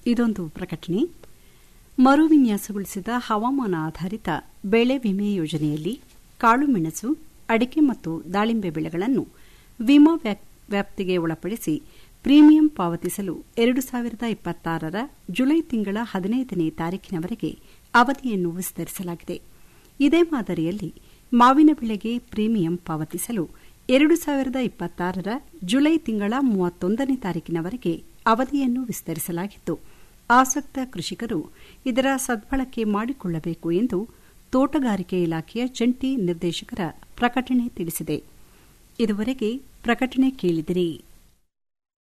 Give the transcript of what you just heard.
ಇದೊಂದು ಪ್ರಕಟಣೆ ಮರುವಿನ್ಯಾಸಗೊಳಿಸಿದ ಹವಾಮಾನ ಆಧಾರಿತ ಬೆಳೆ ವಿಮೆ ಯೋಜನೆಯಲ್ಲಿ ಕಾಳುಮೆಣಸು ಅಡಿಕೆ ಮತ್ತು ದಾಳಿಂಬೆ ಬೆಳೆಗಳನ್ನು ವಿಮಾ ವ್ಯಾಪ್ತಿಗೆ ಒಳಪಡಿಸಿ ಪ್ರೀಮಿಯಂ ಪಾವತಿಸಲು ಎರಡು ಸಾವಿರದ ಇಪ್ಪತ್ತಾರರ ಜುಲೈ ತಿಂಗಳ ಹದಿನೈದನೇ ತಾರೀಖಿನವರೆಗೆ ಅವಧಿಯನ್ನು ವಿಸ್ತರಿಸಲಾಗಿದೆ ಇದೇ ಮಾದರಿಯಲ್ಲಿ ಮಾವಿನ ಬೆಳೆಗೆ ಪ್ರೀಮಿಯಂ ಪಾವತಿಸಲು ಎರಡು ಸಾವಿರದ ಇಪ್ಪತ್ತಾರರ ಜುಲೈ ತಿಂಗಳ ಮೂವತ್ತೊಂದನೇ ತಾರೀಕಿನವರೆಗೆ ಅವಧಿಯನ್ನು ವಿಸ್ತರಿಸಲಾಗಿದ್ದು ಆಸಕ್ತ ಕೃಷಿಕರು ಇದರ ಸದ್ಬಳಕೆ ಮಾಡಿಕೊಳ್ಳಬೇಕು ಎಂದು ತೋಟಗಾರಿಕೆ ಇಲಾಖೆಯ ಜಂಟಿ ನಿರ್ದೇಶಕರ ಪ್ರಕಟಣೆ ತಿಳಿಸಿದೆ ಇದುವರೆಗೆ ಪ್ರಕಟಣೆ ಕೇಳಿದಿರಿ